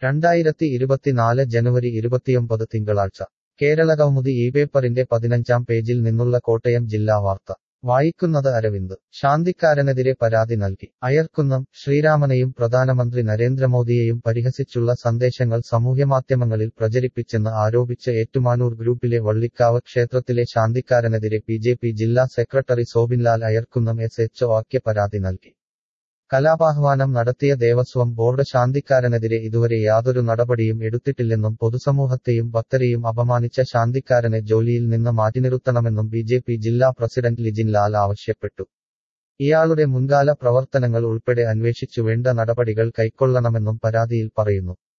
രണ്ടായിരത്തി ഇരുപത്തിനാല് ജനുവരി ഇരുപത്തിയൊമ്പത് തിങ്കളാഴ്ച കേരളകൗമുദി ഈ പേപ്പറിന്റെ പതിനഞ്ചാം പേജിൽ നിന്നുള്ള കോട്ടയം ജില്ലാ വാർത്ത വായിക്കുന്നത് അരവിന്ദ് ശാന്തിക്കാരനെതിരെ പരാതി നൽകി അയർക്കുന്നം ശ്രീരാമനെയും പ്രധാനമന്ത്രി നരേന്ദ്രമോദിയെയും പരിഹസിച്ചുള്ള സന്ദേശങ്ങൾ സാമൂഹ്യമാധ്യമങ്ങളിൽ പ്രചരിപ്പിച്ചെന്ന് ആരോപിച്ച് ഏറ്റുമാനൂർ ഗ്രൂപ്പിലെ വള്ളിക്കാവ് ക്ഷേത്രത്തിലെ ശാന്തിക്കാരനെതിരെ ബി ജെ പി ജില്ലാ secretary Sobinlal Ayarkunnam S H ഒക്ക് പരാതി നൽകി കലാപാഹ്വാനം നടത്തിയ ദേവസ്വം ബോർഡ് ശാന്തിക്കാരനെതിരെ ഇതുവരെ യാതൊരു നടപടിയും എടുത്തിട്ടില്ലെന്നും പൊതുസമൂഹത്തെയും ഭക്തരെയും അപമാനിച്ച ശാന്തിക്കാരനെ ജോലിയിൽ നിന്ന് മാറ്റിനിർത്തണമെന്നും ബി ജെ പി ജില്ലാ പ്രസിഡന്റ് ലിജിൻ ലാൽ ആവശ്യപ്പെട്ടു ഇയാളുടെ മുൻകാല പ്രവർത്തനങ്ങൾ ഉൾപ്പെടെ അന്വേഷിച്ചു വേണ്ട നടപടികൾ കൈക്കൊള്ളണമെന്നും പരാതിയിൽ പറയുന്നു